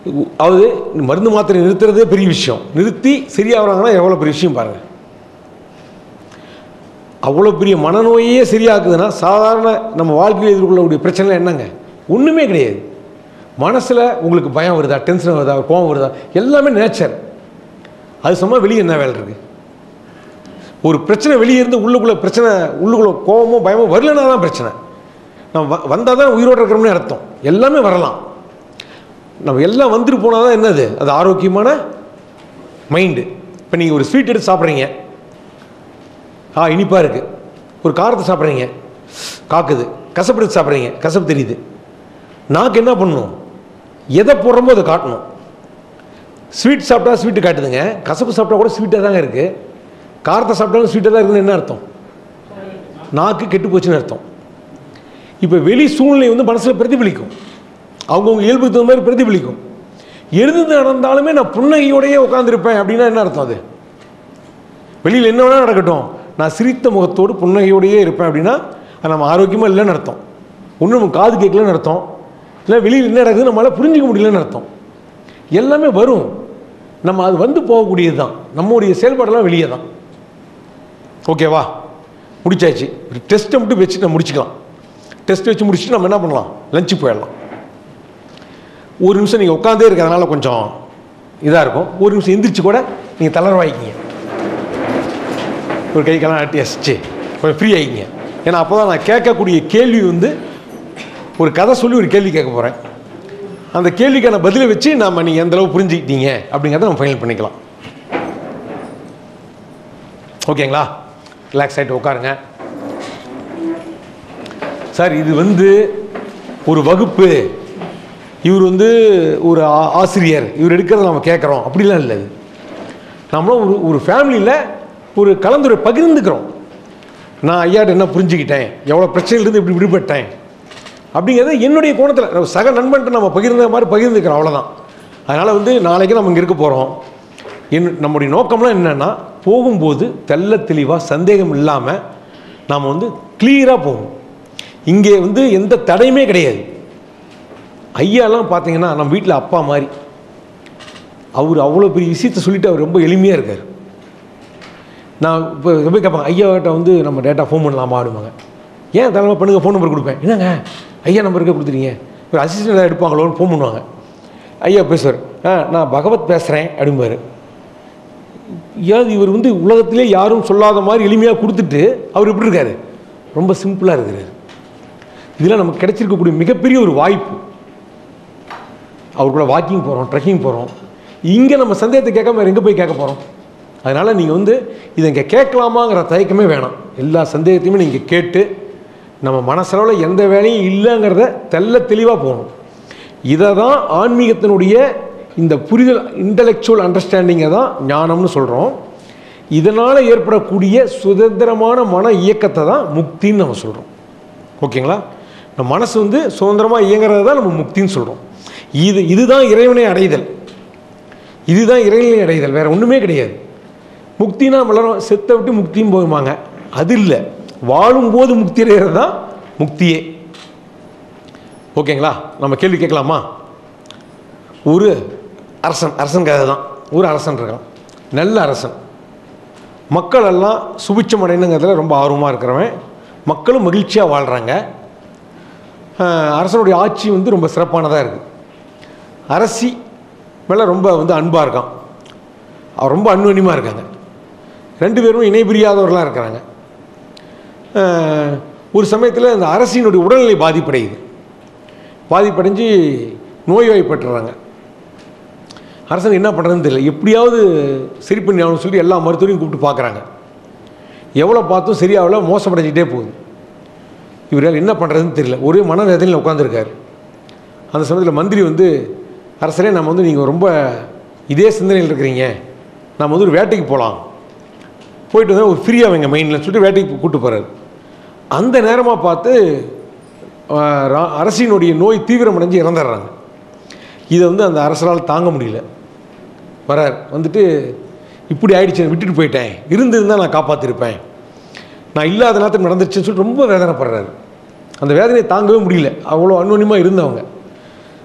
அதாவது மருந்து மாத்திரை நிறுத்துறதே பெரிய விஷயம் நிறுத்தி சரியாகிறாங்கன்னா எவ்வளோ பெரிய விஷயம் பாருங்கள் அவ்வளோ பெரிய மனநோயே சரியாக்குதுன்னா சாதாரண நம்ம வாழ்க்கையில் எதிர்கொள்ளக்கூடிய பிரச்சனை என்னங்க ஒன்றுமே கிடையாது மனசில் உங்களுக்கு பயம் வருதா டென்ஷன் வருதா கோபம் வருதா எல்லாமே நேச்சர் அது சும்மா வெளியே என்ன வேலை இருக்குது ஒரு பிரச்சனை வெளியே இருந்து உள்ளுக்குள்ளே பிரச்சனை உள்ளுக்குள்ளே கோபமோ பயமோ வரலனா தான் பிரச்சனை நம்ம வ வந்தால் தான் உயிரோடு இருக்கிறோம்னு அர்த்தம் எல்லாமே வரலாம் நம்ம எல்லாம் வந்துட்டு போனால் தான் என்னது அது ஆரோக்கியமான மைண்டு இப்போ நீங்கள் ஒரு ஸ்வீட் எடுத்து சாப்பிட்றீங்க ஆ இனிப்பாக இருக்குது ஒரு காரத்தை சாப்பிட்றீங்க காக்குது கசப்பு எடுத்து சாப்பிட்றீங்க கசப்பு தெரியுது நாக்கு என்ன பண்ணணும் எதை போடுறோமோ அதை காட்டணும் ஸ்வீட் சாப்பிட்டா ஸ்வீட்டு காட்டுதுங்க கசப்பு சாப்பிட்டா கூட ஸ்வீட்டாக தாங்க இருக்குது காரத்தை சாப்பிட்டாலும் ஸ்வீட்டாக தான் இருக்குதுன்னு என்ன அர்த்தம் நாக்கு கெட்டு போச்சுன்னு அர்த்தம் இப்போ வெளி சூழ்நிலை வந்து மனசில் பிரதிபலிக்கும் அவங்கவுங்க இயல்புக்கு தகுந்த மாதிரி பிரதிபலிக்கும் எழுந்து நடந்தாலுமே நான் புன்னகையோடையே உட்காந்துருப்பேன் அப்படின்னா என்ன அர்த்தம் அது வெளியில் என்ன வேணால் நடக்கட்டும் நான் சிரித்த முகத்தோடு புன்னகையோடையே இருப்பேன் அப்படின்னா அது நம்ம ஆரோக்கியமாக இல்லைன்னு அர்த்தம் ஒன்றும் நம்ம காது கேட்கலன்னு அர்த்தம் இல்லை வெளியில் என்ன நடக்குது நம்மளால் புரிஞ்சிக்க முடியலன்னு அர்த்தம் எல்லாமே வரும் நம்ம அது வந்து போகக்கூடியது தான் நம்முடைய செயல்பாடெல்லாம் வெளியே தான் ஓகேவா முடிச்சாச்சு ஒரு டெஸ்ட்டை மட்டும் வச்சு நம்ம முடிச்சுக்கலாம் டெஸ்ட் வச்சு முடிச்சுட்டு நம்ம என்ன பண்ணலாம் லஞ்சு போயிடலாம் ஒரு நிமிஷம் நீங்கள் உட்காந்தே இருக்கிறதுனால கொஞ்சம் இதாக இருக்கும் ஒரு நிமிஷம் எந்திரிச்சு கூட நீங்கள் தளர்வாயிக்கிங்க ஒரு கை காலம் ஆட்டி அசிச்சு கொஞ்சம் ஃப்ரீ ஆகிங்க ஏன்னா அப்போ தான் நான் கேட்கக்கூடிய கேள்வி வந்து ஒரு கதை சொல்லி ஒரு கேள்வி கேட்க போகிறேன் அந்த கேள்விக்கான பதிலை வச்சு நாம் நீங்கள் எந்த அளவு புரிஞ்சுக்கிட்டீங்க அப்படிங்கிறத நம்ம ஃபைனல் பண்ணிக்கலாம் ஓகேங்களா ரிலாக்ஸ் ஆகிட்டு உட்காருங்க சார் இது வந்து ஒரு வகுப்பு இவர் வந்து ஒரு ஆ- ஆசிரியர் இவர் எடுக்கிறத நம்ம கேட்குறோம் அப்படிலாம் இல்லை இது நம்மளும் ஒரு ஒரு ஃபேமிலியில் ஒரு கலந்துரை பகிர்ந்துக்கிறோம் நான் ஐயாட்ட என்ன புரிஞ்சுக்கிட்டேன் எவ்வளோ பிரச்சனையிலிருந்து இப்படி விடுபட்டேன் அப்படிங்கிறது என்னுடைய கோணத்தில் சக நண்பன்ட்டு நம்ம பகிர்ந்த மாதிரி பகிர்ந்துக்கிறோம் அவ்வளோதான் அதனால் வந்து நாளைக்கு நம்ம இங்கே இருக்க போகிறோம் என் நம்முடைய நோக்கம்லாம் என்னென்னா போகும்போது தெள்ள தெளிவாக சந்தேகம் இல்லாமல் நாம் வந்து கிளியராக போகணும் இங்கே வந்து எந்த தடையுமே கிடையாது ஐயாலாம் பார்த்தீங்கன்னா நம்ம வீட்டில் அப்பா மாதிரி அவர் அவ்வளோ பெரிய விஷயத்த சொல்லிட்டு அவர் ரொம்ப எளிமையாக இருக்கார் நான் இப்போ போய் கேட்பாங்க ஐயாட்ட வந்து நம்ம டேட்டா ஃபோன் பண்ணலாமா ஆடுவாங்க ஏன் தலைமை பண்ணுங்க ஃபோன் நம்பர் கொடுப்பேன் என்னங்க ஐயா நம்பருக்கே கொடுத்துறீங்க ஒரு அசிஸ்டண்ட் எடுப்பாங்களோன்னு ஃபோன் பண்ணுவாங்க ஐயா பேசுவார் ஆ நான் பகவத் பேசுகிறேன் அப்படிம்பாரு ஏதாவது இவர் வந்து உலகத்திலே யாரும் சொல்லாத மாதிரி எளிமையாக கொடுத்துட்டு அவர் எப்படி இருக்காரு ரொம்ப சிம்பிளாக இருக்கிறார் இதெல்லாம் நமக்கு கிடைச்சிருக்கக்கூடிய மிகப்பெரிய ஒரு வாய்ப்பு அவர் கூட வாக்கிங் போகிறோம் ட்ரெக்கிங் போகிறோம் இங்கே நம்ம சந்தேகத்தை கேட்காம வேறு எங்கே போய் கேட்க போகிறோம் அதனால் நீங்கள் வந்து இதை இங்கே கேட்கலாமாங்கிற தயக்கமே வேணாம் எல்லா சந்தேகத்தையுமே நீங்கள் கேட்டு நம்ம மனசளவில் எந்த வேலையும் இல்லைங்கிறத தெள்ள தெளிவாக போகணும் இதை தான் ஆன்மீகத்தினுடைய இந்த புரிதல் இன்டலெக்சுவல் அண்டர்ஸ்டாண்டிங்கை தான் ஞானம்னு சொல்கிறோம் இதனால் ஏற்படக்கூடிய சுதந்திரமான மன இயக்கத்தை தான் முக்தின்னு நம்ம சொல்கிறோம் ஓகேங்களா நம்ம மனசு வந்து சுதந்திரமாக இயங்குறது தான் நம்ம முக்தின்னு சொல்கிறோம் இது இதுதான் இறைவனை அடைதல் இதுதான் இறைவனை அடைதல் வேற ஒன்றுமே கிடையாது முக்தினா எல்லாரும் செத்தை விட்டு முக்தியும் போகுமாங்க அது இல்லை வாழும்போது முக்தி அடைகிறது தான் முக்தியே ஓகேங்களா நம்ம கேள்வி கேட்கலாமா ஒரு அரசன் அரசன் கதை தான் ஒரு அரசன் இருக்கான் நல்ல அரசன் மக்கள் எல்லாம் சுபிட்சம் அடையணுங்கிறதுல ரொம்ப ஆர்வமாக இருக்கிறவன் மக்களும் மகிழ்ச்சியாக வாழ்கிறாங்க ஆஹ் அரசனுடைய ஆட்சி வந்து ரொம்ப சிறப்பானதாக இருக்குது அரசி மேலே ரொம்ப வந்து அன்பாக இருக்கான் அவர் ரொம்ப அன்வனியமாக இருக்காங்க ரெண்டு பேரும் இணை பிரியாதவர்களாக இருக்கிறாங்க ஆஹ் ஒரு சமயத்தில் அந்த அரசினுடைய உடல்நிலை பாதிப்படையுது பாதிப்படைஞ்சு நோய்வாய்ப்பட்டுறாங்க அரசன் என்ன பண்ணுறதுன்னு தெரியல எப்படியாவது சரி பண்ணி ஆகணும்னு சொல்லி எல்லா மருத்துவரையும் கூப்பிட்டு பார்க்குறாங்க எவ்வளோ பார்த்தும் சரியாகல மோசமடைஞ்சிட்டே போகுது இவரால் என்ன பண்ணுறதுன்னு தெரியல ஒரே மனவேதனையில் உட்காந்துருக்காரு அந்த சமயத்தில் மந்திரி வந்து அரசரே நம்ம வந்து நீங்கள் ரொம்ப இதே சிந்தனையில் இருக்கிறீங்க நம்ம வந்து ஒரு வேட்டைக்கு போகலாம் போயிட்டு வந்து ஒரு ஃப்ரீயாக வைங்க மைண்டில் சொல்லிட்டு வேட்டைக்கு கூப்பிட்டு போகிறாரு அந்த நேரமாக பார்த்து ஆஹ், ரா- அரசினுடைய நோய் தீவிரமடைஞ்சு இறந்துடுறாங்க இதை வந்து அந்த அரசரால் தாங்க முடியல வரார் வந்துட்டு இப்படி ஆயிடுச்சு விட்டுட்டு போயிட்டேன் இருந்திருந்தால் நான் காப்பாற்றிருப்பேன் நான் இல்லாத நேரத்துக்கு நடந்துருச்சுன்னு சொல்லிட்டு ரொம்ப வேதனைப்படுறாரு அந்த வேதனையை தாங்கவே முடியல அவ்வளோ அன்வனியமாக இருந்தவங்க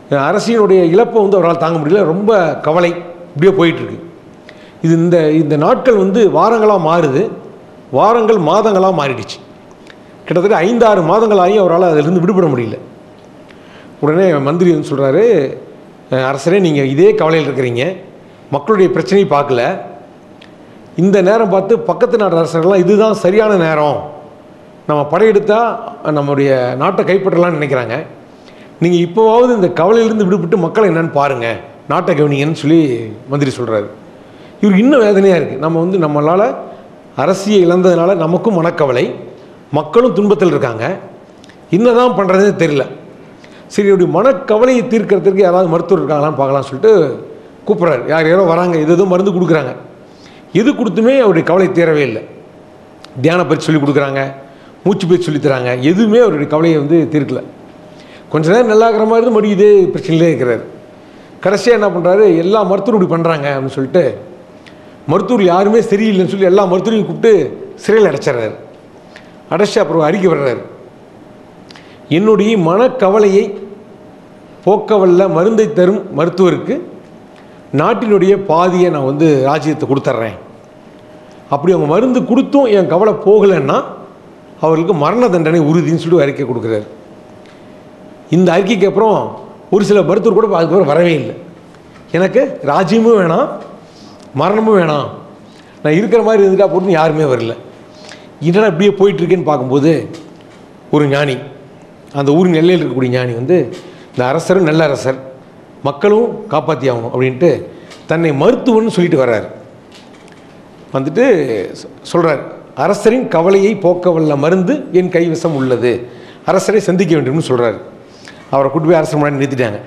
அரசியனுடைய இழப்பை வந்து அவரால் தாங்க முடியல ரொம்ப கவலை இப்படியே போயிட்டுருக்கு இது இந்த இந்த நாட்கள் வந்து வாரங்களாக மாறுது வாரங்கள் மாதங்களாக மாறிடுச்சு கிட்டத்தட்ட ஐந்தாறு மாதங்களாகி அவரால் அதிலிருந்து விடுபட முடியல உடனே மந்திரி வந்து சொல்கிறாரு அரசரே நீங்கள் இதே கவலையில் இருக்கிறீங்க மக்களுடைய பிரச்சனையை பார்க்கல இந்த நேரம் பார்த்து பக்கத்து நாட்டு அரசர்கள்லாம் இதுதான் சரியான நேரம் நம்ம படையெடுத்தால் நம்முடைய நாட்டை கைப்பற்றலாம்னு நினைக்கிறாங்க நீங்கள் இப்போவாவது இந்த கவலையிலிருந்து விடுபட்டு மக்களை என்னன்னு பாருங்கள் நாட்டை கவனிங்கன்னு சொல்லி மந்திரி சொல்கிறாரு இவர் இன்னும் வேதனையாக இருக்குது நம்ம வந்து நம்மளால் அரசியை இழந்ததுனால நமக்கும் மனக்கவலை மக்களும் துன்பத்தில் இருக்காங்க என்னதான் பண்ணுறதுன்னு தெரியல சரி இப்படி மனக்கவலையை தீர்க்கறதுக்கு யாராவது மருத்துவர் இருக்காங்களான்னு பார்க்கலாம்னு சொல்லிட்டு கூப்பிட்றாரு யார் யாரோ வராங்க இது எதுவும் மருந்து கொடுக்குறாங்க எது கொடுத்துமே அவருடைய கவலை தீரவே இல்லை தியான பயிற்சி சொல்லி கொடுக்குறாங்க மூச்சு பயிற்சி சொல்லித் தராங்க எதுவுமே அவருடைய கவலையை வந்து தீர்க்கல கொஞ்ச நேரம் நல்லா இருக்கிற மாதிரி இருந்து மறுபடியும் இதே பிரச்சனையிலே இருக்கிறார் கடைசியாக என்ன பண்ணுறாரு எல்லா மருத்துவரும் இப்படி பண்ணுறாங்க அப்படின்னு சொல்லிட்டு மருத்துவர் யாருமே சரியில்லைன்னு சொல்லி எல்லா மருத்துவரையும் கூப்பிட்டு சிறையில் அடைச்சிட்றாரு அடைச்சி அப்புறம் அறிக்கை வர்றாரு என்னுடைய மனக்கவலையை போக்கவல்ல மருந்தை தரும் மருத்துவருக்கு நாட்டினுடைய பாதியை நான் வந்து ராஜ்யத்தை கொடுத்துட்றேன் அப்படி அவங்க மருந்து கொடுத்தும் என் கவலை போகலைன்னா அவர்களுக்கு மரண தண்டனை உறுதின்னு சொல்லி அறிக்கை கொடுக்குறாரு இந்த அறிக்கைக்கு அப்புறம் ஒரு சில மருத்துவர் கூட அதுக்கப்புறம் வரவே இல்லை எனக்கு ராஜ்யமும் வேணாம் மரணமும் வேணாம் நான் இருக்கிற மாதிரி இருந்துட்டா போட்டுன்னு யாருமே வரல என்னடா இப்படியே போயிட்டுருக்கேன்னு பார்க்கும்போது ஒரு ஞானி அந்த ஊரின் எல்லையில் இருக்கக்கூடிய ஞானி வந்து இந்த அரசரும் நல்ல அரசர் மக்களும் காப்பாற்றி ஆகணும் அப்படின்ட்டு தன்னை மருத்துவன்னு சொல்லிட்டு வர்றாரு வந்துட்டு சொல்கிறார் அரசரின் கவலையை போக்க வல்ல மருந்து என் கைவசம் உள்ளது அரசரை சந்திக்க வேண்டும்னு சொல்கிறாரு அவரை கூட்டு போய் அரசர் முன்னாடி நிறுத்திட்டாங்க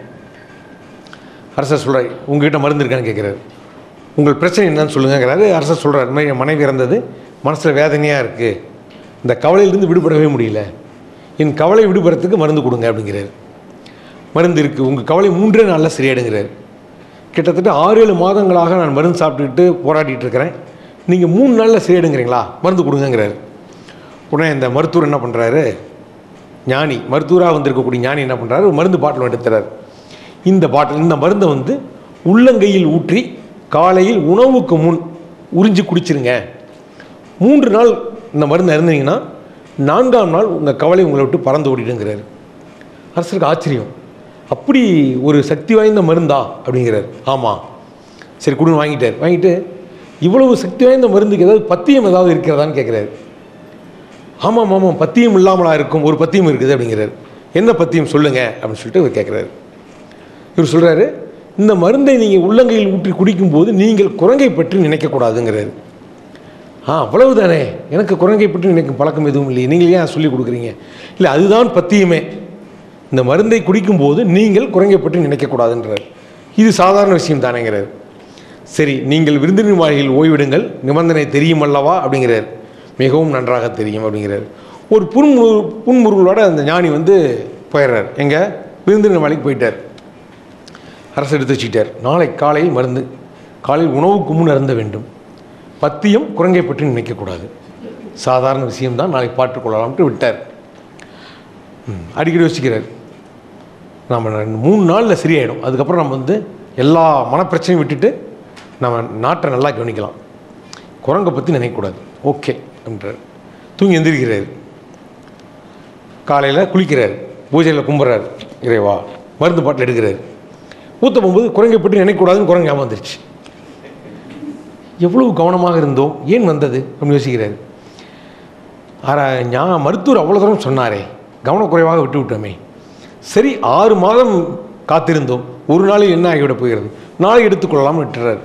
அரசர் சொல்கிறார் உங்ககிட்ட மருந்து இருக்கான்னு கேட்குறாரு உங்கள் பிரச்சனை என்னன்னு சொல்லுங்கங்கிறாரு அரசர் சொல்கிறார் இந்த மாதிரி என் மனைவி இறந்தது மனசில் வேதனையாக இருக்குது இந்த கவலையிலிருந்து விடுபடவே முடியல என் கவலை விடுபடுறதுக்கு மருந்து கொடுங்க அப்படிங்கிறாரு மருந்து இருக்குது உங்கள் கவலை மூன்றே நாளில் சரியாடுங்கிறாரு கிட்டத்தட்ட ஆறு ஏழு மாதங்களாக நான் மருந்து சாப்பிட்டுக்கிட்டு போராடிட்டு இருக்கிறேன் நீங்கள் மூணு நாளில் சரியாடுங்கிறீங்களா மருந்து கொடுங்கங்கிறாரு உடனே இந்த மருத்துவர் என்ன பண்ணுறாரு ஞானி மருத்துவராக வந்திருக்கக்கூடிய ஞானி என்ன பண்ணுறாரு ஒரு மருந்து பாட்டில் எடுத்துறாரு இந்த பாட்டில் இந்த மருந்தை வந்து உள்ளங்கையில் ஊற்றி காலையில் உணவுக்கு முன் உறிஞ்சி குடிச்சிருங்க மூன்று நாள் இந்த மருந்து இருந்தீங்கன்னா நான்காம் நாள் உங்கள் கவலை உங்களை விட்டு பறந்து ஓடிடுங்கிறாரு அரசருக்கு ஆச்சரியம் அப்படி ஒரு சக்தி வாய்ந்த மருந்தா அப்படிங்கிறார் ஆமாம் சரி கொடுன்னு வாங்கிட்டார் வாங்கிட்டு இவ்வளவு சக்தி வாய்ந்த மருந்துக்கு ஏதாவது பத்தியம் ஏதாவது இருக்கிறதான்னு கேட்குறாரு ஆமாம் ஆமாம் பத்தியம் இல்லாமலா இருக்கும் ஒரு பத்தியம் இருக்குது அப்படிங்கிறார் என்ன பத்தியம் சொல்லுங்க அப்படின்னு சொல்லிட்டு இவர் கேட்குறாரு இவர் சொல்கிறாரு இந்த மருந்தை நீங்கள் உள்ளங்கையில் ஊற்றி குடிக்கும்போது நீங்கள் குரங்கை பற்றி நினைக்கக்கூடாதுங்கிறாரு ஆ அவ்வளவு தானே எனக்கு குரங்கை பற்றி நினைக்கும் பழக்கம் எதுவும் இல்லையே நீங்கள் ஏன் சொல்லி கொடுக்குறீங்க இல்லை அதுதான் பத்தியமே இந்த மருந்தை குடிக்கும்போது நீங்கள் குரங்கை பற்றி நினைக்கக்கூடாதுன்றார் இது சாதாரண விஷயம் தானேங்கிறார் சரி நீங்கள் விருந்தினர் மாளிகையில் ஓய்விடுங்கள் நிபந்தனை தெரியும் அல்லவா அப்படிங்கிறார் மிகவும் நன்றாக தெரியும் அப்படிங்கிறார் ஒரு புன்முரு புன்முருகளோட அந்த ஞானி வந்து போயிடுறார் எங்கே விருந்தினர் மாளிகைக்கு போயிட்டார் அரசு எடுத்து வச்சுக்கிட்டார் நாளை காலையில் மருந்து காலையில் உணவுக்கு முன் அருந்த வேண்டும் பத்தியம் குரங்கை பற்றி நினைக்கக்கூடாது சாதாரண விஷயம்தான் நாளைக்கு பாட்டுக்கொள்ளலாம்ட்டு விட்டார் ம், அடிக்கடி யோசிக்கிறார் நம்ம ரெண்டு மூணு நாளில் சரியாயிடும் அதுக்கப்புறம் நம்ம வந்து எல்லா மனப்பிரச்சனையும் விட்டுட்டு நம்ம நாட்டை நல்லா கவனிக்கலாம் குரங்கை பற்றி நினைக்கக்கூடாது ஓகே அப்படின்றார் தூங்கி எந்திரிக்கிறார் காலையில் குளிக்கிறார் பூஜையில் கும்பிட்றாரு இறைவா மருந்து பாட்டில் எடுக்கிறார் ஊற்ற போகும்போது குரங்கை பற்றி நினைக்கக்கூடாதுன்னு குரங்கு ஞாபகம் வந்துருச்சு எவ்வளவு கவனமாக இருந்தோம் ஏன் வந்தது அப்படின்னு யோசிக்கிறார் ஆரா ஞா மருத்துவர் அவ்வளோ தூரம் சொன்னாரே கவனக்குறைவாக விட்டு விட்டோமே சரி ஆறு மாதம் காத்திருந்தோம் ஒரு நாளில் என்ன ஆகிவிடப் போகிறது நாளை எடுத்துக்கொள்ளலாம்னு விட்டுறாரு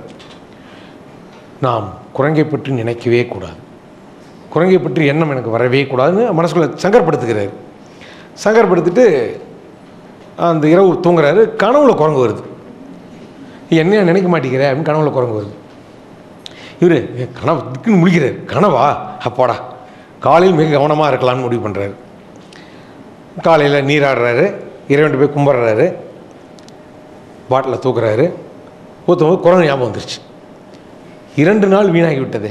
நாம் குரங்கை பற்றி நினைக்கவே கூடாது குரங்கை பற்றி எண்ணம் எனக்கு வரவே கூடாதுன்னு மனசுக்குள்ள சங்கர்படுத்துகிறார் சங்கர்படுத்திட்டு அந்த இரவு தூங்குறாரு கனவுல குரங்கு வருது நீ என்னையா நினைக்க மாட்டேங்கிற அப்படின்னு கனவுல குரங்கு வருது இவர் கனவு திக்குன்னு முழிக்கிறார் கனவா அப்பாடா காலையில் மிக கவனமாக இருக்கலாம்னு முடிவு பண்ணுறாரு காலையில் நீராடுறாரு இறைவன் போய் கும்பிட்றாரு பாட்டில் தூக்குறாரு ஊற்றும் போது குரங்கு ஞாபகம் வந்துருச்சு இரண்டு நாள் வீணாகி விட்டதே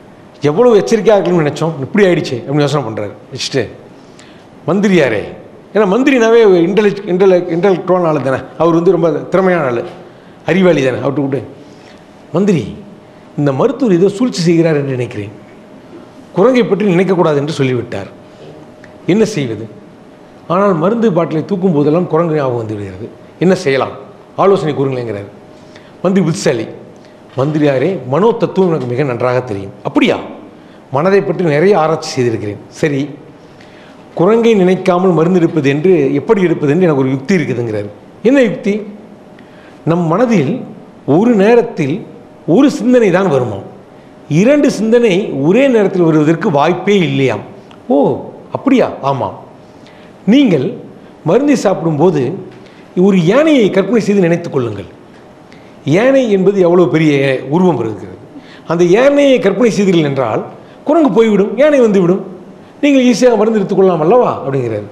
எவ்வளோ எச்சரிக்கையாக இருக்கணும்னு நினச்சோம் இப்படி ஆயிடுச்சு அப்படின்னு யோசனை பண்ணுறாரு வச்சுட்டு மந்திரியாரே ஏன்னா மந்திரினாவே இன்டெலெக்ட் இன்டெலெக்ட் இன்டெலெக்டுவான ஆள் தானே அவர் வந்து ரொம்ப திறமையான ஆள் அறிவாளி தானே அவர்கிட்ட விட்டு மந்திரி இந்த மருத்துவர் ஏதோ சூழ்ச்சி செய்கிறார் என்று நினைக்கிறேன் குரங்கை பற்றி நினைக்கக்கூடாது என்று சொல்லிவிட்டார் என்ன செய்வது ஆனால் மருந்து பாட்டிலை தூக்கும் போதெல்லாம் குரங்கு ஞாபகம் வந்து விடுகிறது என்ன செய்யலாம் ஆலோசனை கூறுங்களேங்கிறார் மந்திரி புத்திசாலி மந்திரியாரே மனோ தத்துவம் எனக்கு மிக நன்றாக தெரியும் அப்படியா மனதை பற்றி நிறைய ஆராய்ச்சி செய்திருக்கிறேன் சரி குரங்கை நினைக்காமல் மருந்து எடுப்பது என்று எப்படி எடுப்பது என்று எனக்கு ஒரு யுக்தி இருக்குதுங்கிறார் என்ன யுக்தி நம் மனதில் ஒரு நேரத்தில் ஒரு சிந்தனை தான் வருமாம் இரண்டு சிந்தனை ஒரே நேரத்தில் வருவதற்கு வாய்ப்பே இல்லையாம் ஓ அப்படியா ஆமாம் நீங்கள் மருந்தை சாப்பிடும்போது ஒரு யானையை கற்பனை செய்து நினைத்துக் கொள்ளுங்கள் யானை என்பது எவ்வளோ பெரிய உருவம் இருக்கிறது அந்த யானையை கற்பனை செய்தீர்கள் என்றால் குரங்கு போய்விடும் யானை வந்துவிடும் நீங்கள் ஈஸியாக மருந்து எடுத்துக்கொள்ளலாம் அல்லவா அப்படிங்கிறார்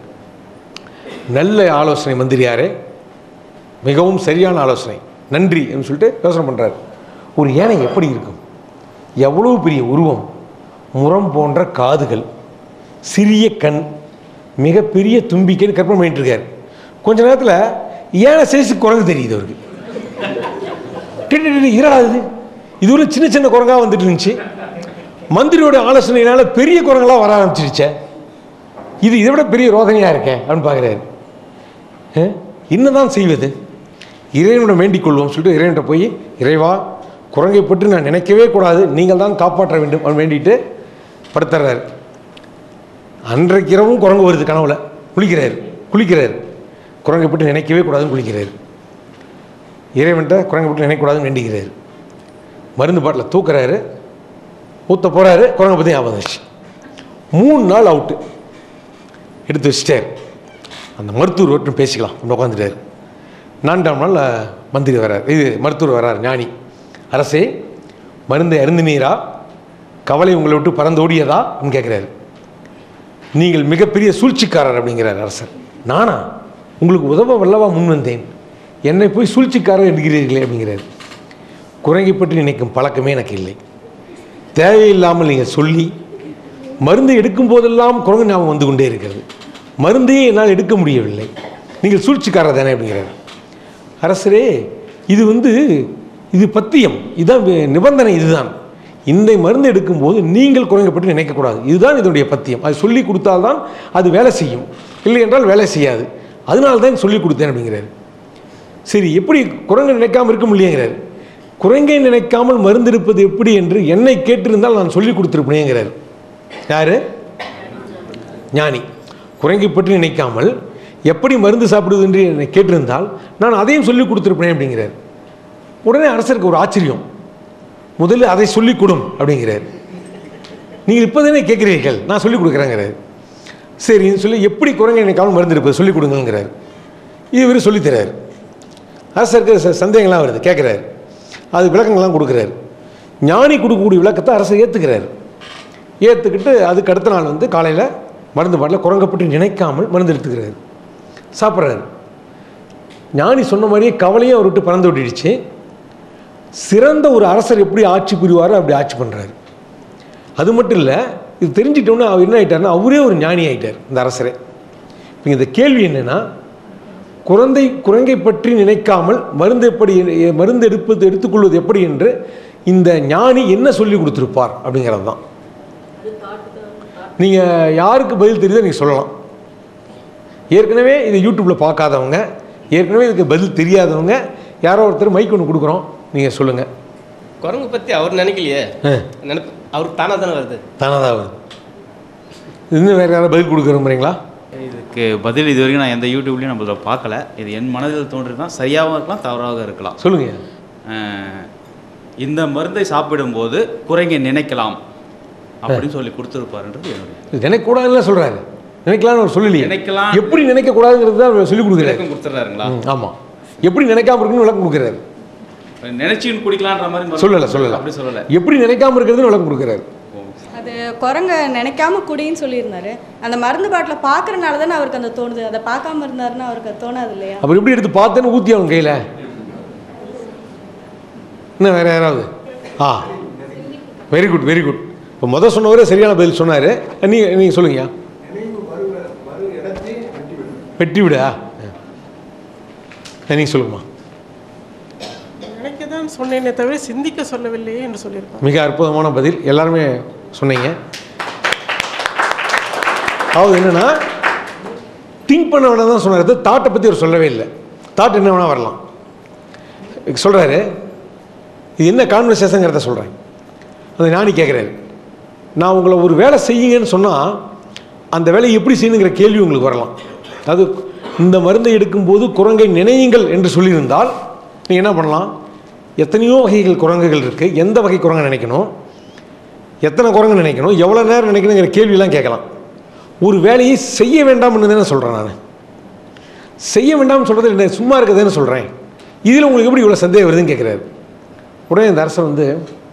நல்ல ஆலோசனை மந்திரியாரே மிகவும் சரியான ஆலோசனை நன்றி என்று சொல்லிட்டு யோசனை பண்ணுறாரு ஒரு யானை எப்படி இருக்கும் எவ்வளோ பெரிய உருவம் முரம் போன்ற காதுகள் சிறிய கண் மிகப்பெரிய தும்பிக்கைன்னு கற்பனை பண்ணிட்டு இருக்காரு கொஞ்ச நேரத்தில் யானை சைஸு குரங்கு தெரியுது அவருக்கு டிடி டிடி, இரடா இது இது ஒரு சின்ன சின்ன குரங்கா வந்துட்டு இருந்துச்சு மந்திரியோட ஆலோசனையினால பெரிய குரங்கெல்லாம் வர ஆரம்பிச்சிருச்சே இது இதை விட பெரிய ரோதனையா இருக்கேன் அப்படின்னு பார்க்குறாரு என்னதான் செய்வது இறைவனிடம் வேண்டிக் கொள்வோம் சொல்லிட்டு இறைவன்கிட்ட போய் இறைவா குரங்கை பற்றி நான் நினைக்கவே கூடாது நீங்கள் தான் காப்பாற்ற வேண்டும் அப்படின்னு வேண்டிட்டு படுத்துறாரு அன்றைக்கு இரவும் குரங்கு வருது கனவுல குளிக்கிறாரு குளிக்கிறாரு குரங்கை பற்றி நினைக்கவே கூடாதுன்னு குளிக்கிறாரு இறைவன்கிட்ட குரங்கை பற்றி நினைக்கக்கூடாதுன்னு வேண்டிக்கிறாரு மருந்து பாட்டில் தூக்குறாரு ஊற்ற போகிறாரு குரங்கை பற்றி ஞாபகம் வந்துச்சு மூணு நாள் அவுட்டு எடுத்து வச்சிட்டார் அந்த மருத்துவர் ஒட்டும் பேசிக்கலாம் அப்படின்னு உட்காந்துட்டார் நான்காம் நாள் அஹ், மந்திரி வர்றார் இது மருத்துவர் வர்றார் ஞானி அரசே மருந்தை அருந்தினீரா கவலை உங்களை விட்டு பறந்தோடியதா அப்படின்னு கேட்குறாரு நீங்கள் மிகப்பெரிய சூழ்ச்சிக்காரர் அப்படிங்கிறார் அரசர் நானா உங்களுக்கு உதவ வல்லவா முன் வந்தேன் என்னை போய் சூழ்ச்சிக்காரர் என்கிறீர்களே அப்படிங்கிறார் குரங்கை பற்றி நினைக்கும் பழக்கமே எனக்கு இல்லை தேவையில்லாமல் நீங்கள் சொல்லி மருந்து எடுக்கும் போதெல்லாம் குரங்கு ஞாபகம் வந்து கொண்டே இருக்கிறது மருந்தையே என்னால் எடுக்க முடியவில்லை நீங்கள் சூழ்ச்சிக்காரர் தானே அப்படிங்கிறார் அரசரே இது வந்து இது பத்தியம் இதுதான் வி- நிபந்தனை இதுதான் இந்த மருந்து எடுக்கும்போது நீங்கள் குரங்கை பற்றி நினைக்கக்கூடாது இதுதான் இதனுடைய பத்தியம் அது சொல்லி கொடுத்தால்தான் அது வேலை செய்யும் இல்லை என்றால் வேலை செய்யாது அதனால தான் சொல்லி கொடுத்தேன் அப்படிங்கிறாரு சரி எப்படி குரங்கை நினைக்காம இருக்க முடியங்கிறார் குரங்கை நினைக்காமல் மருந்து எடுப்பது எப்படி என்று என்னை கேட்டிருந்தால் நான் சொல்லி கொடுத்துருப்பேங்கிறார் யாரு ஞானி குரங்கை பற்றி நினைக்காமல் எப்படி மருந்து சாப்பிடுவது என்று என்னை கேட்டிருந்தால் நான் அதையும் சொல்லி கொடுத்துருப்பேன் அப்படிங்கிறார் உடனே அரசருக்கு ஒரு ஆச்சரியம் முதல்ல அதை சொல்லிக் கொடும் அப்படிங்கிறார் நீங்கள் இப்போ தானே கேட்குறீர்கள் நான் சொல்லிக் கொடுக்குறேங்கிறார் சரின்னு சொல்லி எப்படி குரங்கை நினைக்காமல் மருந்து எடுப்பது சொல்லிக் கொடுங்கிறார் இவர் சொல்லித்தரார் அரசருக்கு ச- சந்தேகங்கள்லாம் வருது கேட்குறாரு அது விளக்கங்கள்லாம் கொடுக்குறாரு ஞானி கொடுக்கக்கூடிய விளக்கத்தை அரசர் ஏற்றுக்கிறார் ஏற்றுக்கிட்டு அதுக்கு அடுத்த நாள் வந்து காலையில் மருந்து பாட்டில் குரங்கை பற்றி நினைக்காமல் மருந்து எடுத்துக்கிறாரு சாப்பிட்றாரு ஞானி சொன்ன மாதிரியே கவலையும் அவர் விட்டு பறந்து விட்டுடுச்சு சிறந்த ஒரு அரசர் எப்படி ஆட்சி புரிவாரோ அப்படி ஆட்சி பண்ணுறாரு அது மட்டும் இல்லை இது தெரிஞ்சிட்டோன்னே அவர் என்ன ஆயிட்டாருன்னா அவரே ஒரு ஞானி ஆயிட்டார் இந்த அரசரே இப்போ இந்த கேள்வி என்னன்னா குழந்தை குரங்கை பற்றி நினைக்காமல் மருந்து எப்படி மருந்து எடுப்பது எடுத்துக்கொள்வது எப்படி என்று இந்த ஞானி என்ன சொல்லி கொடுத்துருப்பார் அப்படிங்கிறது தான் நீங்கள் யாருக்கு பதில் தெரியுதோ நீங்கள் சொல்லலாம் ஏற்கனவே இது யூடியூப்பில் பார்க்காதவங்க ஏற்கனவே இதுக்கு பதில் தெரியாதவங்க யாரோ ஒருத்தர் மைக் ஒன்று கொடுக்குறோம் நீங்கள் சொல்லுங்கள் குரங்கு பற்றி அவர் நினைக்கலையே நினைப்பு அவருக்கு தானாக தானே வருது தானாக தான் வருது இன்னும் வேறு யாராவது பதில் கொடுக்க விரும்புறீங்களா இதுக்கு பதில் இது வரைக்கும் நான் எந்த யூடியூப்லையும் நம்ம இதில் பார்க்கல இது என் மனதில் தோன்றிருக்கலாம் சரியாகவும் இருக்கலாம் தவறாக இருக்கலாம் சொல்லுங்கள் அஹ், இந்த மருந்தை சாப்பிடும்போது குறைங்க நினைக்கலாம் அப்படின்னு சொல்லி கொடுத்துருப்பாருன்றது என்னுடைய நினைக்கக்கூடாதுன்னு சொல்கிறாரு நினைக்கலாம்னு அவர் சொல்லலையே நினைக்கலாம். எப்படி நினைக்கக்கூடாதுங்கிறது தான் அவர் சொல்லிக் கொடுக்குறாரு விளக்கம் கொடுத்துட்றாருங்களா ஆமாம் எப்படி நினைக்காம இருக்குன்னு விளக்கம் கொடுக்குறாரு நினைச்சுன்னு குடிக்கலான்ற மாதிரி மருந்து சொல்லலை சொல்லலை அப்படி சொல்லலை எப்படி நினைக்காம இருக்கிறதுன்னு விளக்கம் கொடுக்குறாரு அது குரங்க நினைக்காம குடின்னு சொல்லியிருந்தாரு அந்த மருந்து பாட்டில் பார்க்கறனால தானே அவருக்கு அந்த தோணுது அதை பார்க்காம இருந்தாருன்னா அவருக்கு அது தோணாது இல்லையா அப்புறம் எப்படி எடுத்து பார்த்தேன்னு ஊற்றி அவன் கையில் இன்னும் வேற யாராவது ஆ வெரி குட் வெரி குட் இப்போ முதல் சொன்னவரே சரியான பதில் சொன்னார் நீ நீங்கள் சொல்லுங்கய்யா வெற்றி விடா நீ சொல்லுமா நினைக்க தான் சொன்னேனே தவிர சிந்திக்க சொல்லவில்லையே என்று சொல்லியிருக்காங்க மிக அற்புதமான பதில் எல்லாருமே சொன்னீங்க அதாவது என்னன்னா திங்க் பண்ண வேணாம் தான் சொன்னார் தாட்டை பற்றி அவர் சொல்லவே இல்லை தாட் என்ன வேணால் வரலாம் சொல்கிறாரு இது என்ன கான்வர்சேஷங்கிறத சொல்கிறேன் அந்த ஞானி கேட்குறாரு நான் உங்களை ஒரு வேலை செய்யுங்கன்னு சொன்னால் அந்த வேலையை எப்படி செய்யணுங்கிற கேள்வி உங்களுக்கு வரலாம் அது இந்த மருந்தை எடுக்கும்போது குரங்கை நினையுங்கள் என்று சொல்லியிருந்தால் நீங்கள் என்ன பண்ணலாம் எத்தனையோ வகைகள் குரங்குகள் இருக்குது எந்த வகை குரங்கை நினைக்கணும் எத்தனை குரங்கு நினைக்கணும் எவ்வளோ நேரம் நினைக்கணுங்கிற கேள்வியெல்லாம் கேட்கலாம் ஒரு வேலையை செய்ய வேண்டாம்னு தானே சொல்கிறேன் நான் செய்ய வேண்டாம்னு சொல்கிறது என்ன சும்மா இருக்குதுன்னு சொல்கிறேன் இதில் உங்களுக்கு எப்படி இவ்வளோ சந்தேகம் வருதுன்னு கேட்குறாரு உடனே இந்த அரசர் வந்து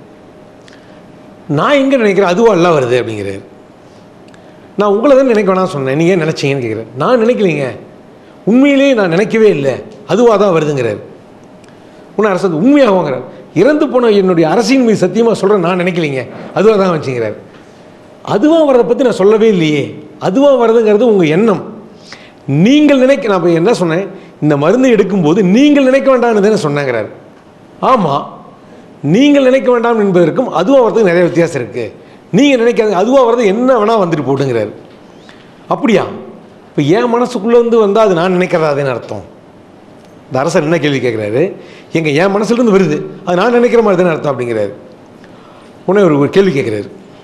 நான் எங்கே நினைக்கிறேன் அதுவா எல்லாம் வருது அப்படிங்கிறாரு நான் உங்களை தான் நினைக்க வேணாம் சொன்னேன் நீங்கள் ஏன் நினச்சிங்கன்னு கேட்குறேன் நான் நினைக்கலைங்க உண்மையிலேயே நான் நினைக்கவே இல்லை அதுவாக தான் வருதுங்கிறார் உன்னை அரசு உண்மையாகுங்கிறார் இறந்து போன என்னுடைய அரசின் மீது சத்தியமாக சொல்கிறேன் நான் நினைக்கலைங்க அதுவாக தான் வச்சுங்கிறார் அதுவாக வர்றதை பற்றி நான் சொல்லவே இல்லையே அதுவாக வர்றதுங்கிறது உங்கள் எண்ணம் நீங்கள் நினைக்க நான் இப்போ என்ன சொன்னேன் இந்த மருந்து எடுக்கும்போது நீங்கள் நினைக்க வேண்டாம்னு தானே சொன்னேங்கிறார் ஆமாம் நீங்கள் நினைக்க வேண்டாம் என்பதற்கும் அதுவாக வர்றதுக்கு நிறைய வித்தியாசம் இருக்குது நீங்கள் நினைக்காது அதுவாக வர்றது என்ன வேணால் வந்துட்டு போட்டுங்கிறார் அப்படியா இப்போ என் மனசுக்குள்ளே வந்து வந்தால் அது நான் நினைக்கிறதாதுன்னு அர்த்தம் இந்த அரசர் என்ன கேள்வி கேட்குறாரு எங்கள் என் மனசுலேருந்து வருது அது நான் நினைக்கிற மாதிரி தானே அர்த்தம் அப்படிங்கிறாரு உடனே ஒரு ஒரு கேள்வி கேட்குறாரு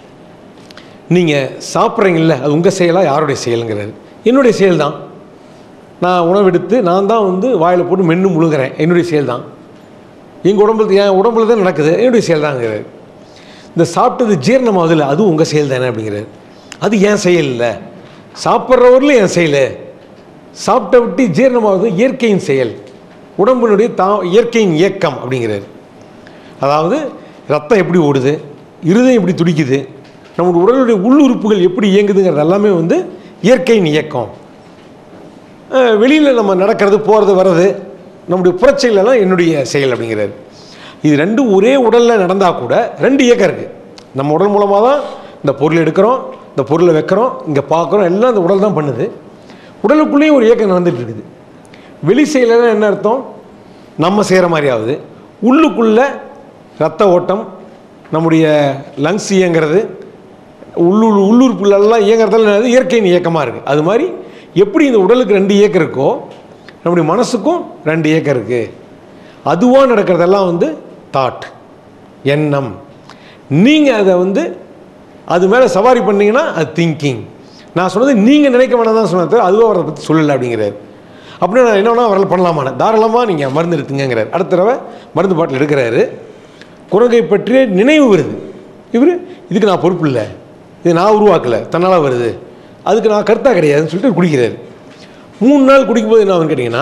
நீங்கள் சாப்பிட்றீங்கல்ல அது உங்கள் செயலா யாருடைய செயலுங்கிறாரு என்னுடைய செயல் தான் நான் உணவெடுத்து நான் தான் வந்து வாயில் போட்டு மென்று முழுங்குறேன் என்னுடைய செயல் தான் எங்கள் உடம்புல என் உடம்புல தான் நடக்குது என்னுடைய செயல் தாங்கிறாரு இந்த சாப்பிட்டது ஜீரணமாகுதுல்ல அதுவும் உங்கள் செயல் தானே அப்படிங்கிறாரு அது என் செயல் இல்லை சாப்பிட்றவரில் என் செயல் சாப்பிட்ட விட்டு ஜீரணமாகுது இயற்கையின் செயல் உடம்பினுடைய தா இயற்கையின் இயக்கம் அப்படிங்கிறாரு அதாவது ரத்தம் எப்படி ஓடுது இருதயம் எப்படி துடிக்குது நம்முடைய உடலுடைய உள்ளுறுப்புகள் எப்படி இயங்குதுங்கிறது எல்லாமே வந்து இயற்கையின் இயக்கம் வெளியில் நம்ம நடக்கிறது போகிறது வர்றது நம்முடைய புறச்செயல் எல்லாம் என்னுடைய செயல் அப்படிங்கிறாரு இது ரெண்டும் ஒரே உடலில் நடந்தால் கூட ரெண்டு இயக்கம் இருக்குது நம்ம உடல் மூலமாக தான் இந்த பொருள் எடுக்கிறோம் இந்த பொருளை வைக்கிறோம் இங்கே பார்க்குறோம் எல்லாம் இந்த உடல் தான் பண்ணுது உடலுக்குள்ளேயும் ஒரு இயக்கம் நடந்துட்டு இருக்குது வெளி செயலாம் என்ன அர்த்தம் நம்ம செய்கிற மாதிரி ஆகுது உள்ளுக்குள்ளே ரத்த ஓட்டம் நம்முடைய லங்ஸ் இயங்கிறது உள்ளூர் உள்ளுறுப்புகளெல்லாம் இயங்குறதெல்லாம் என்னது இயற்கையின் இயக்கமாக இருக்குது அது மாதிரி எப்படி இந்த உடலுக்கு ரெண்டு இயக்கம் இருக்கோ நம்முடைய மனசுக்கும் ரெண்டு இயக்கம் இருக்குது அதுவாக நடக்கிறதெல்லாம் வந்து தாட் எண்ணம் நீங்கள் அதை வந்து அது மேலே சவாரி பண்ணீங்கன்னா அது திங்கிங் நான் சொன்னது நீங்கள் நினைக்க வேணாம் தான் சொன்னது அதுவாக வரதை பற்றி சொல்லலை அப்படிங்கிறார் அப்படின்னா நான் என்ன வேணால் வரல பண்ணலாமான்னு தாராளமாக நீங்கள் மருந்து எடுத்துங்கிறார் அடுத்த தடவை மருந்து பாட்டில் எடுக்கிறாரு குரங்கை பற்றிய நினைவு வருது இவர் இதுக்கு நான் பொறுப்பு இல்லை இது நான் உருவாக்கலை தன்னால் வருது அதுக்கு நான் கருத்தாக கிடையாதுன்னு சொல்லிட்டு குடிக்கிறாரு மூணு நாள் குடிக்கும்போது என்ன ஆகுதுன்னு கேட்டிங்கன்னா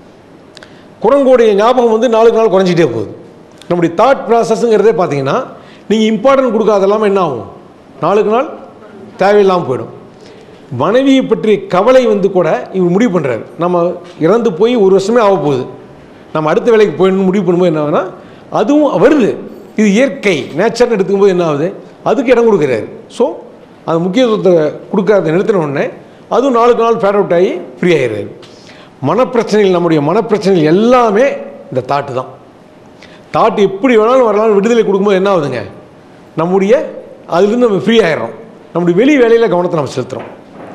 குரங்கோடைய ஞாபகம் வந்து நாளுக்கு நாள் குறைஞ்சிட்டே போகுது நம்முடைய தாட் ப்ராசஸ்ங்கிறதே பார்த்தீங்கன்னா நீங்கள் இம்பார்ட்டன்ட் கொடுக்காதெல்லாம என்ன ஆகும் நாளுக்கு நாள் தேவையில்லாமல் போயிடும் மனைவியை பற்றிய கவலை வந்து கூட இவர் முடிவு பண்ணுறாரு நம்ம இறந்து போய் ஒரு வருஷமே ஆக போகுது நம்ம அடுத்த வேலைக்கு போயிடணும் முடிவு பண்ணும்போது என்ன ஆகுதுன்னா அதுவும் வருது இது இயற்கை நேச்சர்னு எடுத்துக்கும்போது என்ன ஆகுது அதுக்கு இடம் கொடுக்குறாரு ஸோ அது முக்கியத்துவத்தை கொடுக்காத நிறுத்தின உடனே அதுவும் நாளுக்கு நாள் ஃபேட் அவுட் ஆகி ஃப்ரீ ஆகிடுறாரு மனப்பிரச்சனைகள் நம்முடைய மனப்பிரச்சனைகள் எல்லாமே இந்த தாட்டு தான் தாட் எப்படி வேணாலும் வரலாம் விடுதலை கொடுக்கும்போது என்ன ஆகுதுங்க நம்முடைய அதுலேருந்து நம்ம ஃப்ரீ ஆயிடுறோம் நம்முடைய வெளி வேலையில் கவனத்தை நம்ம செலுத்துகிறோம்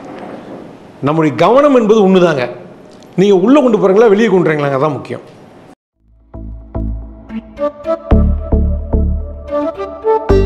நம்முடைய கவனம் என்பது ஒன்று தாங்க நீங்கள் உள்ளே கொண்டு போகிறீங்களா வெளியே கொண்டு வரீங்களாங்க தான் முக்கியம் Thank you.